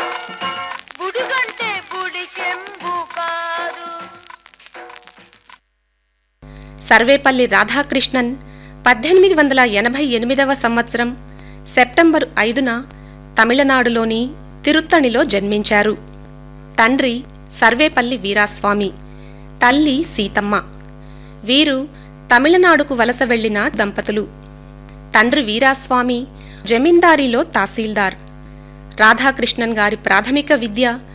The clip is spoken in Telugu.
బుడుగంటే బుడి చెంబు కాదు సర్వేపల్లి రాధాకృష్ణన్ పద్దెనిమిది వందల ఎనభై ఎనిమిదవ సంవత్సరం సెప్టెంబర్ ఐదున తమిళనాడులోని తిరుత్తణిలో జన్మించారు తండ్రి సర్వేపల్లి వీరాస్వామి తల్లి సీతమ్మ వీరు తమిళనాడుకు వలస వెళ్లిన దంపతులు తండ్రి వీరాస్వామి జమీందారీలో తహసీల్దార్ రాధాకృష్ణన్ గారి ప్రాథమిక విద్య